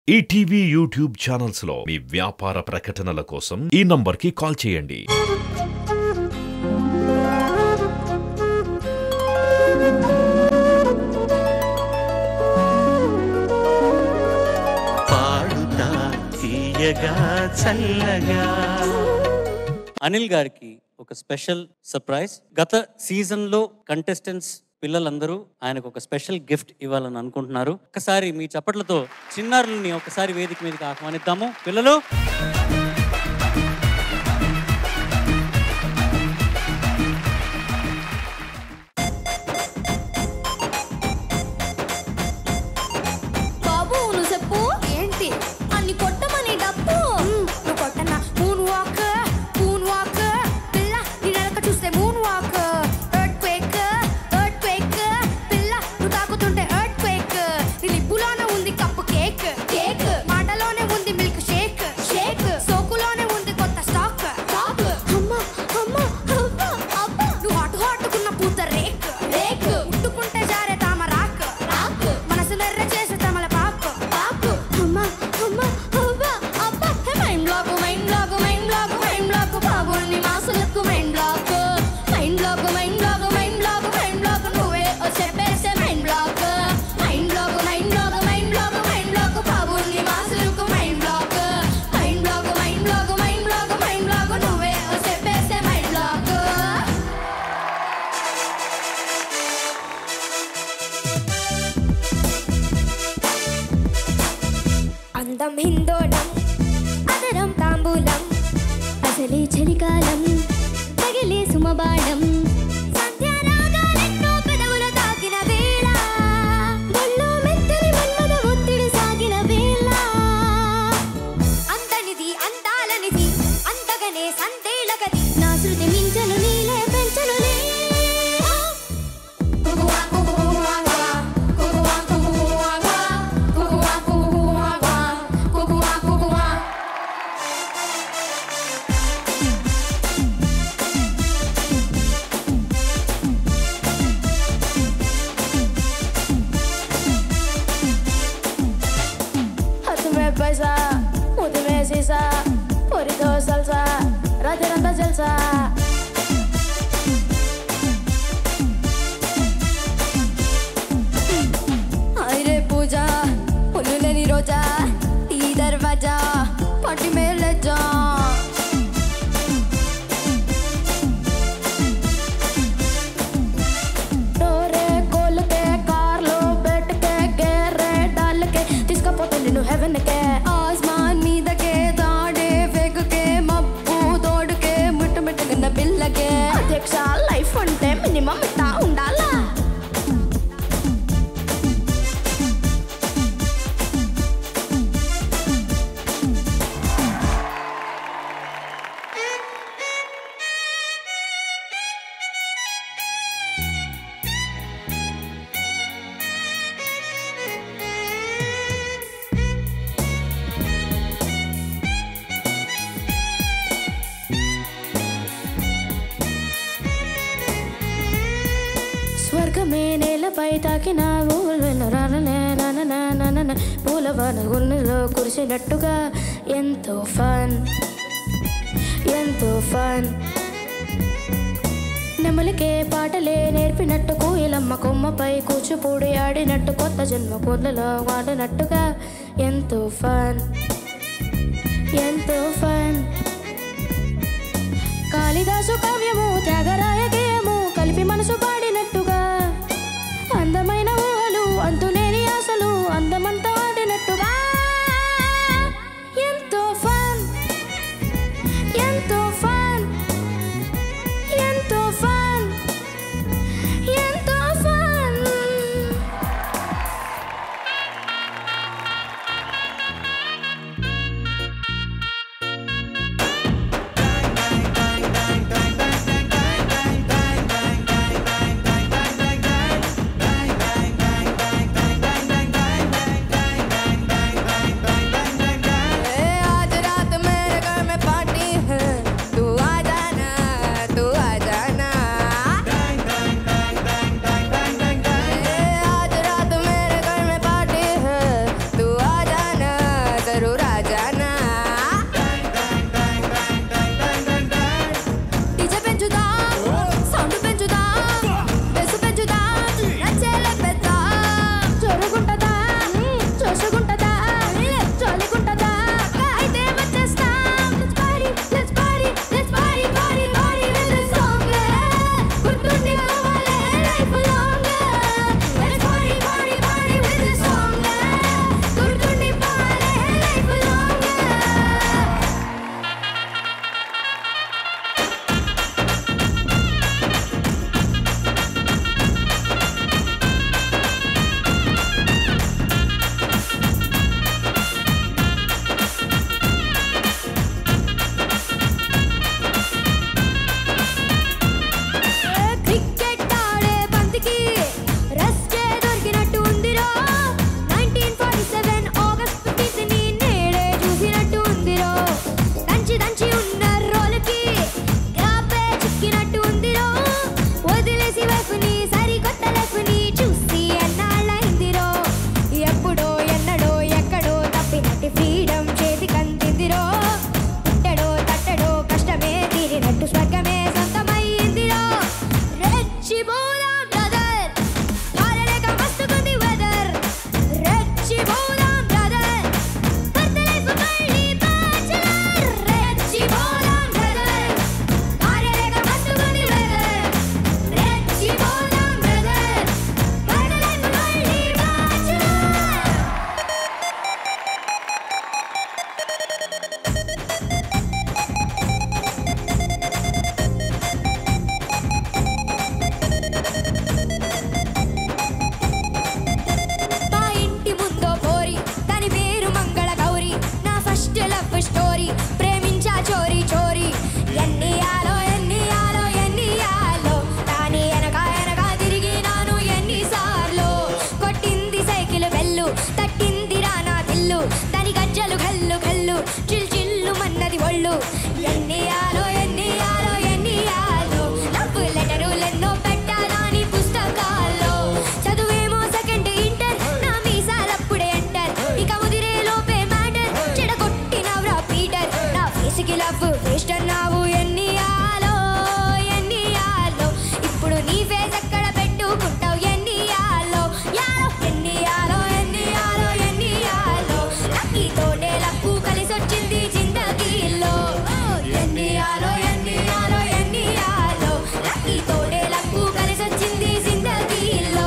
ETV YouTube channels లో మీ వ్యాపార ప్రకటనల కోసం ఈ నంబర్కి కాల్ చేయండి పాడుతా తీయగా చల్లగా అనిల్ గారికి ఒక స్పెషల్ సర్ప్రైజ్ గత సీజన్ లో కంటెస్టెంట్స్ పిల్లలందరూ ఆయనకు ఒక స్పెషల్ గిఫ్ట్ ఇవ్వాలని అనుకుంటున్నారు ఒకసారి మీ చప్పట్లతో చిన్నారులని ఒకసారి వేదిక మీదకి ఆహ్వానిద్దాము పిల్లలు బాబు నువ్వు చెప్పు ఏంటి అన్ని కొట్టమని డబ్బు నువ్వు కొట్టనా మూన్ వాక్ మూన్ వాక్ పిల్ల నీ నడక చూస్తే moon walk earthquake earthquake పిల్ల నువ్వు తాకుతుంటే ఎర్త్ క్వేక్ నీ లిప్పులోనే ఉంది కప్పు కేక్ కేక్ మాటలోనే ఉంది మిల్క్ షేక్ షేక్ సోకులోనే ఉంది కొత్త స్టాక్ స్టాక్ అమ్మ అమ్మ అవ్వ అవ్వ నువ్వు హాట్ హాట్ కున్న పూత రేక్ రేక్ ముట్టుకుంటే జారే తామరాక్ రాక్ మనసులో ఎర్ర చేసే తమల పాక్ పాక్ అమ్మ అమ్మ అవ్వ అవ్వ hey mind block mind block mind block mind block బాబుల్ని మాసులకు mind block mind block mind block mind block mind block నువ్వే ఓ చెప్పేసే mind block mind block mind block mind block mind block బాబుల్ని మాసులకు mind block mind block mind block mind block mind block నువ్వే ఓ చెప్పేసే మైండ్ బ్లాక్ అందం హిందోళం అదరం తాంబూలం అసలే చలికాలం తగిలే సుమబాణం సంధ్యారాగాలెన్నో పెదవుల తాకిన వేళ ఒళ్ళో మెత్తని మన్మథ ఒత్తిడి సాగిన వేళ అంతనిది అందాలనిది అంతగనే సందేళగది నా శృతి మించను నీలే పెంచనులే हाथ में पैसा मुद में शीशा पूरी दो सलसा राधे रंगा जलसा अरे पूजा उल्लू लेनी रोजा टी दरवाजा पार्टी में ले जा డోరే కోలుకే కార్లో పెట్టుకే గేరే డాల్కే తీసుకపోతే నిన్ను హెవెన్ కే ఆస్మాన్ మీదకే దాడే వెగుకే మబ్బు తోడుకే ముట్టు మిట్టు నిన్న పిల్లకే అధ్యక్ష లైఫ్ అంటే మినిమం ఇట్టా ఉండాలా స్వర్గమే నేలపై తాకినావు రాననే నానన నానన పూలవన గున్నెలో కురిసినట్టుగా ఎంతో ఫన్ ఎంతో ఫన్ నెమలికే పాటలే నేర్పినట్టు కోయిలమ్మ కొమ్మపై కూచిపూడి ఆడినట్టు కొత్త జన్మ పొందలో వాడినట్టుగా ఎంతో ఫన్ ఎంతో ఫన్ కాళిదాసు కావ్యము త్యాగరాయ గేయము కలిపి మనసు పాడినట్టుగా అందమైన ఊహలు అంతులేని ఆశలు అందమంతా ఆడినట్టుగా ఎంతో ఫన్ ఎంతో ఫన్ ఎంతో ఫన్ ఎంతో ఫన్ స్టోరీ ప్రేమించా చోరీ చోరీ ఎన్ని ఆలో ఎన్ని ఆలో ఎన్ని ఆలో దాని వెనక వెనక తిరిగి నాను ఎన్నిసార్లు కొట్టింది సైకిల్ బెల్లు తట్టింది రానా దిల్లు దాని గజ్జలు గల్లు గల్లు చిల్ చిల్లు మన్నది ఒళ్ళు ఎన్ని ఆలో ఎన్ని ఆలో ఎన్ని ఆలో లవ్ లెటరులెన్నో పెట్టాలని పుస్తకాల్లో చదువేమో సెకండ్ ఇంటర్ నా మీసాలప్పుడే ఎంటర్ ఇక ముదిరే లోపే మ్యాటర్ చెడగొట్టినవ్రా పీటర్ నా ఫేస్కి లవ్ వేస్ట్ అన్నావు ఎన్ని ఆలో ఎన్ని ఆలో ఇప్పుడు నీ ఫేస్ ఎక్కడ పెట్టుకుంటావు ఎన్ని ఆలో యాలో ఎన్ని ఆలో ఎన్ని ఆలో ఎన్ని ఆలో లక్కీ తోటే లక్కు కలిసి వచ్చింది జిందగీలో ఎన్ని ఆలో ఎన్ని ఆలో ఎన్ని ఆలో లక్కీ తోటే లక్కు కలిసి వచ్చింది జిందగీలో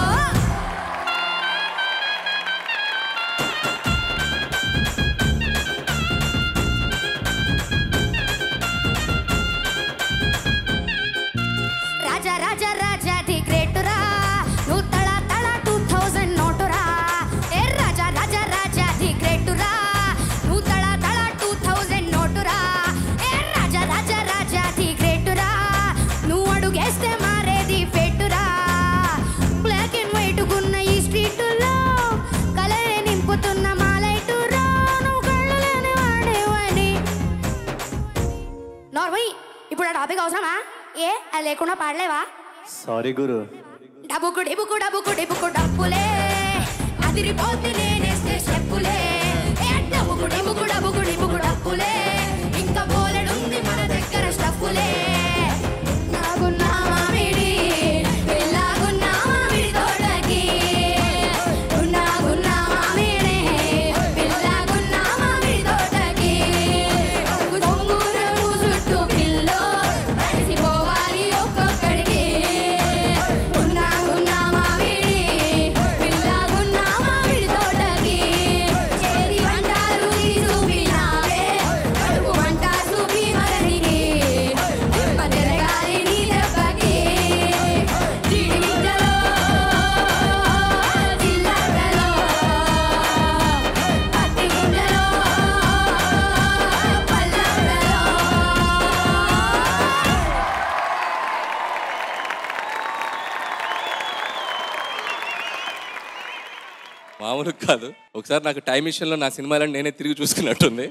రాజా రాజా రాజా ది గ్రేటురా నువ్వు తళ తళ టూ థౌజండ్ నోటురా ఏ రాజా రాజా రాజా ది గ్రేటురా నువ్వు తళ తళ టూ థౌజండ్ నోటురా ఏ రాజా రాజా రాజా ది గ్రేటురా నువ్వు అడుగేస్తే మారేది పెట్టురా బ్లాక్ అండ్ వైట్ గున్న ఈ స్ట్రీటులో కలరే నింపుతున్న మా లైటురా నువ్వు కళ్ళు లేని వాడేవని నార్మల్ ఇప్పుడు ఆ టాపిక్ అవసరమా ఏ అది లేకుండా పాడలేవా సారీ గురు డబుకు డిబుకు డబుకు డిబుకు డప్పులే అదిరిపోతే నేనేస్తే స్టెప్పులే ఏ డబుకు డిబుకు డబుకు డిబుకు డప్పులే ఇంకా బోలెడుంది మన దగ్గర స్టప్పులే నాగున్న మామిడి పిల్లాగున్న మామిడి తోటకి నాగున్న మామిడి పిల్లాగున్న మామిడి తోటకి దొంగూరము చుట్టూ పిల్లో కలిసిపోవాలి ఒక్కొక్కడికి ఉన్నా ఉన్నా మామిడి పిల్లాగున్న మామిడి తోటకి చేరి వంటారు చూపినావే కడుపు వంట చూపి మరణికి మధ్యరగాలి నీ దెబ్బకి జిడిగింజలో జిల్లాటలో పత్తి గుండెలో పల్లాటలో మామూలు కాదు ఒకసారి నాకు టైం విషయంలో నా సినిమాలను నేనే తిరిగి చూసుకున్నట్టుంది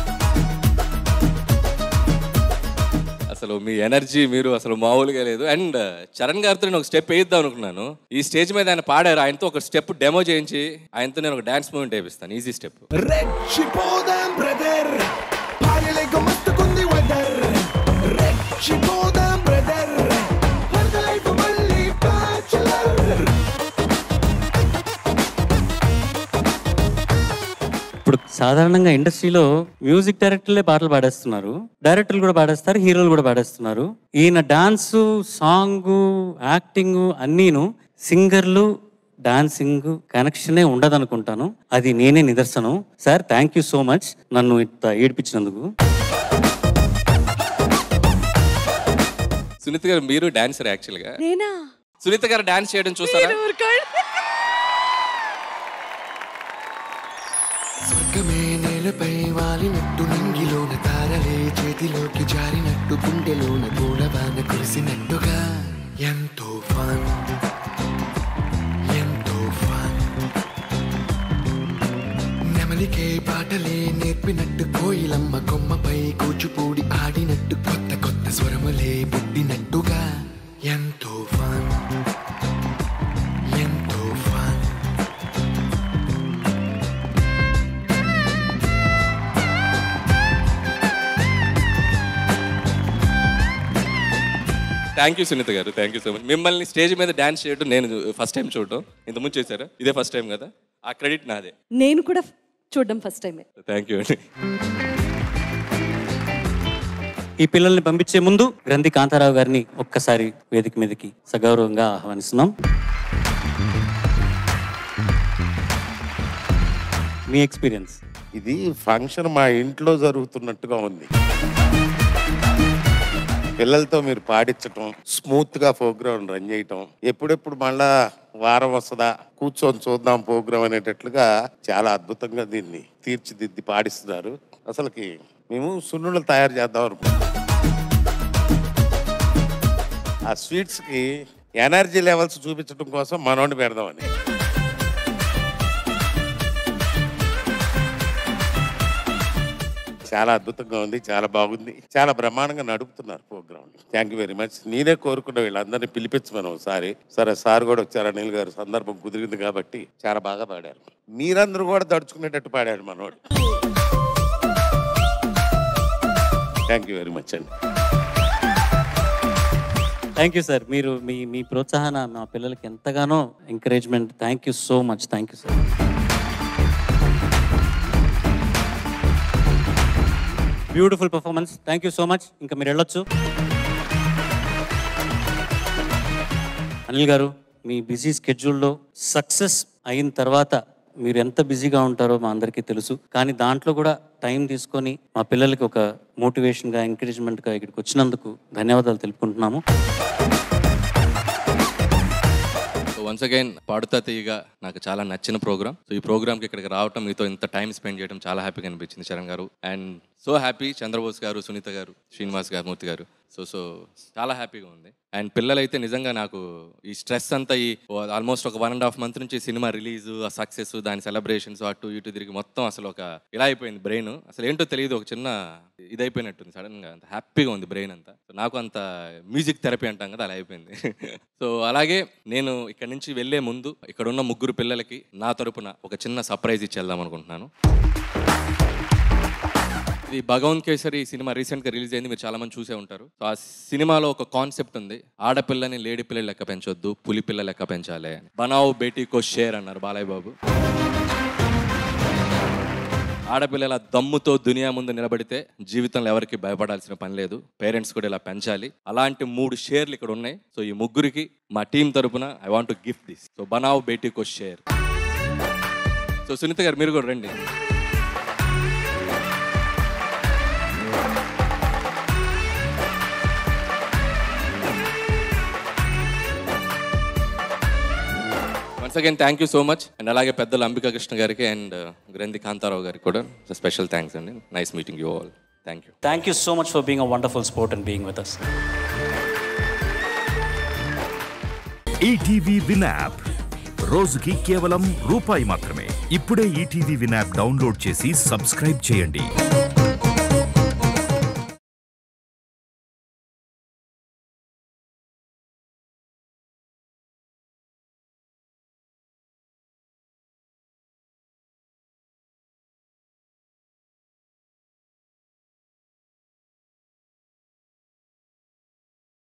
అసలు మీ ఎనర్జీ మీరు అసలు మామూలుగా లేదు అండ్ చరణ్ గారితో నేను ఒక స్టెప్ వేయిద్దాం అనుకున్నాను ఈ స్టేజ్ మీద ఆయన పాడారు ఆయనతో ఒక స్టెప్ డెమో చేయించి ఆయనతో నేను ఒక డాన్స్ మూమెంట్ వేపిస్తాను ఈజీ స్టెప్ రెచ్చిపోదాం బ్రదర్ పాయలేక మస్తుకుంది వెదర్ రెచ్చిపోదాం బ్రదర్ లైఫ్ మళ్ళీ బ్యాచులర్ ఇప్పుడు సాధారణంగా ఇండస్ట్రీలో మ్యూజిక్ డైరెక్టర్లే పాటలు పాడేస్తున్నారు డైరెక్టర్లు కూడా పాడేస్తారు హీరోలు కూడా పాడేస్తున్నారు ఈయన డాన్సు సాంగ్ యాక్టింగ్ అన్నీను సింగర్లు డాన్సింగ్ కనెక్షనే ఉండదనుకుంటాను అది నేనే నిదర్శనం sir thank you so much నన్ను ఇంత ఏడిపించినందుకు సునీత గారు మీరు డాన్సర్ యాక్చువల్గా నేనా సునీత గారు డాన్స్ చేయడం చూస్తారా స్వర్గమే నేలపై వాలినట్టు నింగిలోన తారలే చేతిలోకి జారినట్టు గుండెలోన గోడవాన కురిసినట్టుగా ఎంతో ఫన్ ఎంతో ఫన్ నెమలికే పాటలే నేర్పినట్టు కోయిలమ్మ కొమ్మపై కూచిపూడి ఆడినట్టు కొత్త కొత్త స్వరములే పుట్టినట్టుగా ఎంతో ఫన్ ఎంతో ఫన్ థ్యాంక్ యూ సునీత గారు థ్యాంక్ యూ సో మచ్ మిమ్మల్ని స్టేజ్ మీద డాన్స్ చేయడం నేను ఫస్ట్ టైం చూడటం ఇంతకుముందు చేశారా ఇదే ఫస్ట్ టైం కదా ఆ క్రెడిట్ నాదే నేను కూడా చూడడం ఫస్ట్ టైమే థ్యాంక్ యూ అండి ఈ పిల్లల్ని పంపించే ముందు గ్రంథి కాంతారావు గారిని ఒక్కసారి వేదిక మీదకి సగౌరవంగా ఆహ్వానిస్తున్నాం మీ ఎక్స్పీరియన్స్ ఇది ఫంక్షన్ మా ఇంట్లో జరుగుతున్నట్టుగా ఉంది పిల్లలతో మీరు పాడించటం స్మూత్ గా ప్రోగ్రామ్ రన్ చేయటం ఎప్పుడెప్పుడు మళ్ళా వారం వస్తుందా కూర్చొని చూద్దాం ప్రోగ్రామ్ అనేటట్లుగా చాలా అద్భుతంగా దీన్ని తీర్చిదిద్ది పాడిస్తున్నారు అసలుకి మేము సున్నులు తయారు చేద్దాం అనుకుంటున్నాం ఆ స్వీట్స్ కి ఎనర్జీ లెవెల్స్ చూపించడం కోసం మనోడిని పెడదామని చాలా అద్భుతంగా ఉంది చాలా బాగుంది చాలా బ్రహ్మాండంగా నడుపుతున్నారు programme thank you very much నేనే కోరుకున్న వీళ్ళందరినీ పిలిపించమని ఒకసారి సరే సార్ కూడా వచ్చారు అనిల్ గారు సందర్భం కుదిరింది కాబట్టి చాలా బాగా పాడారు మీరందరూ కూడా దడుచుకునేటట్టు పాడారు మనోడు థ్యాంక్ యూ వెరీ మచ్ అండి థ్యాంక్ యూ సార్ మీరు మీ మీ ప్రోత్సాహన మా పిల్లలకి ఎంతగానో encouragement thank you so much thank you sir beautiful performance thank you so much ఇంకా మీరు వెళ్ళొచ్చు అనిల్ గారు మీ బిజీ స్కెడ్యూల్లో సక్సెస్ అయిన తర్వాత మీరు ఎంత బిజీగా ఉంటారో మా అందరికీ తెలుసు కానీ దాంట్లో కూడా టైం తీసుకొని మా పిల్లలకి ఒక మోటివేషన్గా ఎంకరేజ్మెంట్గా ఇక్కడికి వచ్చినందుకు ధన్యవాదాలు తెలుపుకుంటున్నాము so once again Paduta Theeyaga నాకు చాలా నచ్చిన ప్రోగ్రామ్ సో ఈ ప్రోగ్రామ్కి ఇక్కడికి రావటం మీతో ఇంత టైం స్పెండ్ చేయడం చాలా హ్యాపీగా అనిపించింది చరణ్ గారు అండ్ సో హ్యాపీ చంద్రబోస్ గారు సునీత గారు శ్రీనివాస్ గారు మూర్తి గారు సో సో చాలా హ్యాపీగా ఉంది అండ్ పిల్లలైతే నిజంగా నాకు ఈ స్ట్రెస్ అంతా ఈ ఆల్మోస్ట్ ఒక వన్ అండ్ హాఫ్ మంత్ నుంచి సినిమా రిలీజ్ ఆ సక్సెస్ దాని సెలబ్రేషన్స్ అటు ఇటు తిరిగి మొత్తం అసలు ఒక ఇలా అయిపోయింది బ్రెయిన్ అసలు ఏంటో తెలియదు ఒక చిన్న ఇది అయిపోయినట్టుంది సడన్ గా అంత హ్యాపీగా ఉంది బ్రెయిన్ అంతా సో నాకు అంత మ్యూజిక్ థెరపీ అంటాం కదా అలా అయిపోయింది సో అలాగే నేను ఇక్కడ నుంచి వెళ్ళే ముందు ఇక్కడ ఉన్న ముగ్గురు పిల్లలకి నా తరపున ఒక చిన్న సర్ప్రైజ్ ఇచ్చేద్దాం అనుకుంటున్నాను ఇది భగవంత్ కేసరి సినిమా రీసెంట్ గా రిలీజ్ అయింది మీరు చాలా మంది చూసే ఉంటారు సో ఆ సినిమాలో ఒక కాన్సెప్ట్ ఉంది ఆడపిల్లని లేడీ పిల్ల లెక్క పెంచొద్దు పులి పిల్ల లెక్క పెంచాలి అని బనావ్ బేటీ కో షేర్ అన్నారు బాలయ్య బాబు ఆడపిల్లల దమ్ముతో దునియా ముందు నిలబడితే జీవితంలో ఎవరికి భయపడాల్సిన పని లేదు పేరెంట్స్ కూడా ఇలా పెంచాలి అలాంటి మూడు షేర్లు ఇక్కడ ఉన్నాయి సో ఈ ముగ్గురికి మా టీం తరపున I want to gift this so బనావ్ బేటీ కో షేర్ సో సునీత గారు మీరు కూడా రండి once again thank you so much and అలాగే పెద్దలు అంబికా కృష్ణ గారికి అండ్ గ్రంథి కాంతారావు గారికి కూడా స్పెషల్ థ్యాంక్స్ అండి nice meeting you all thank you thank you so much for being a wonderful sport and being with us ETV win app రోజుకి కేవలం రూపాయి మాత్రమే ఇప్పుడే ఈటీవీ విన్ యాప్ డౌన్లోడ్ చేసి సబ్స్క్రైబ్ చేయండి